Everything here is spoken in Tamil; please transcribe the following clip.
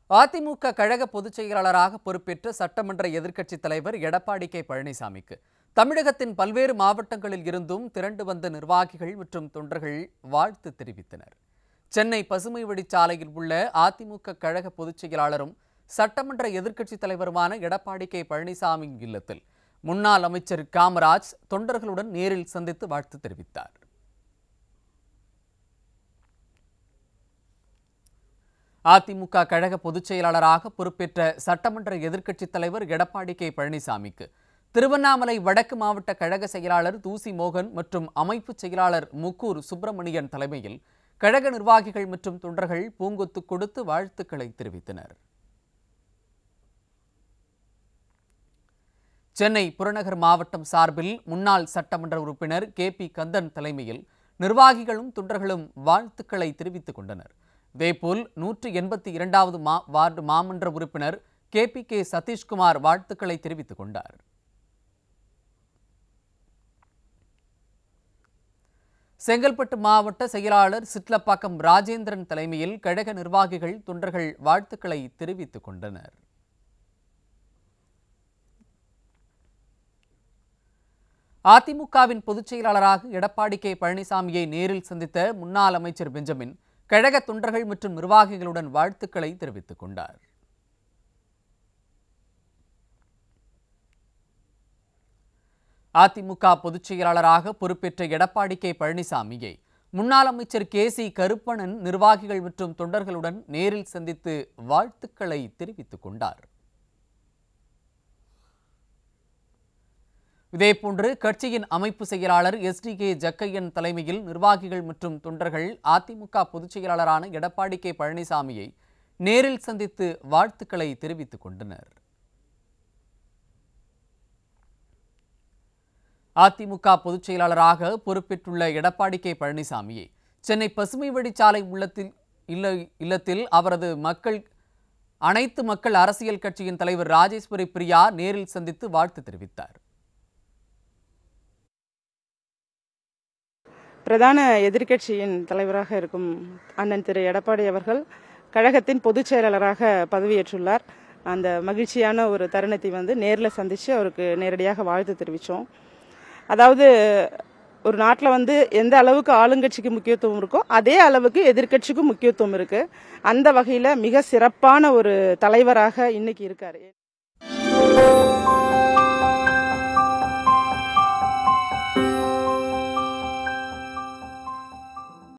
அதிமுக கழக பொதுச் செயலாளராக பொறுப்பேற்ற சட்டமன்ற எதிர்க்கட்சித் தலைவர் எடப்பாடி கே பழனிசாமிக்கு தமிழகத்தின் பல்வேறு மாவட்டங்களில் இருந்தும் திரண்டு வந்த நிர்வாகிகள் மற்றும் தொண்டர்கள் வாழ்த்து தெரிவித்தனர் சென்னை பசுமை வழிச்சாலையில் உள்ள அதிமுக கழக பொதுச் செயலாளரும் சட்டமன்ற எதிர்க்கட்சித் தலைவருமான எடப்பாடி கே பழனிசாமி இல்லத்தில் முன்னாள் அமைச்சர் காமராஜ் தொண்டர்களுடன் நேரில் சந்தித்து வாழ்த்து தெரிவித்தார் அதிமுக கழக பொதுச் செயலாளராக பொறுப்பேற்ற சட்டமன்ற எதிர்க்கட்சித் தலைவர் எடப்பாடி கே பழனிசாமிக்கு திருவண்ணாமலை வடக்கு மாவட்ட கழக செயலாளர் தூசி மோகன் மற்றும் அமைப்பு செயலாளர் முக்கூர் சுப்பிரமணியன் தலைமையில் கழக நிர்வாகிகள் மற்றும் தொண்டர்கள் பூங்கொத்து கொடுத்து வாழ்த்துக்களை தெரிவித்தனர் சென்னை புறநகர் மாவட்டம் சார்பில் முன்னாள் சட்டமன்ற உறுப்பினர் கே பி கந்தன் தலைமையில் நிர்வாகிகளும் தொண்டர்களும் வாழ்த்துக்களை தெரிவித்துக் கொண்டனர் இதேபோல் நூற்று எண்பத்தி இரண்டாவது மா வார்டு மாமன்ற உறுப்பினர் கே பி கே சதீஷ்குமார் வாழ்த்துக்களை தெரிவித்துக் கொண்டார் செங்கல்பட்டு மாவட்ட செயலாளர் சிட்லப்பாக்கம் ராஜேந்திரன் தலைமையில் கழக நிர்வாகிகள் தொண்டர்கள் வாழ்த்துக்களை தெரிவித்துக் கொண்டனர் அதிமுகவின் பொதுச் செயலாளராக எடப்பாடி கே பழனிசாமியை நேரில் சந்தித்த முன்னாள் அமைச்சர் பெஞ்சமின் கழக தொண்டர்கள் மற்றும் நிர்வாகிகளுடன் வாழ்த்துக்களை தெரிவித்துக் கொண்டார் அதிமுக பொதுச் செயலாளராக பொறுப்பேற்ற எடப்பாடி கே பழனிசாமியை முன்னாள் அமைச்சர் கே சி கருப்பணன் நிர்வாகிகள் மற்றும் தொண்டர்களுடன் நேரில் சந்தித்து வாழ்த்துக்களை தெரிவித்துக் கொண்டார் இதேபோன்று கட்சியின் அமைப்பு செயலாளர் எஸ் டி கே ஜக்கையன் தலைமையில் நிர்வாகிகள் மற்றும் தொண்டர்கள் அதிமுக பொதுச் செயலாளரான எடப்பாடி கே பழனிசாமியை நேரில் சந்தித்து வாழ்த்துக்களை தெரிவித்துக் கொண்டனர் அதிமுக பொதுச் செயலாளராக பொறுப்பேற்றுள்ள எடப்பாடி கே பழனிசாமியை சென்னை பசுமை வழிச்சாலை உள்ளத்தில் இல்ல இல்லத்தில் அவரது மக்கள் அனைத்து மக்கள் அரசியல் கட்சியின் தலைவர் ராஜேஸ்வரி பிரியா நேரில் சந்தித்து வாழ்த்து தெரிவித்தார் பிரதான எதிர்க்கட்சியின் தலைவராக இருக்கும் அண்ணன் திரு எடப்பாடி அவர்கள் கழகத்தின் பொதுச் செயலாளராக பதவியேற்றுள்ளார் அந்த மகிழ்ச்சியான ஒரு தருணத்தை வந்து நேரில் சந்தித்து அவருக்கு நேரடியாக வாழ்த்து தெரிவித்தோம் அதாவது ஒரு நாட்டில் வந்து எந்த அளவுக்கு ஆளுங்கட்சிக்கு முக்கியத்துவம் இருக்கோ அதே அளவுக்கு எதிர்க்கட்சிக்கும் முக்கியத்துவம் இருக்கு அந்த வகையில் மிக சிறப்பான ஒரு தலைவராக இன்னைக்கு இருக்காரு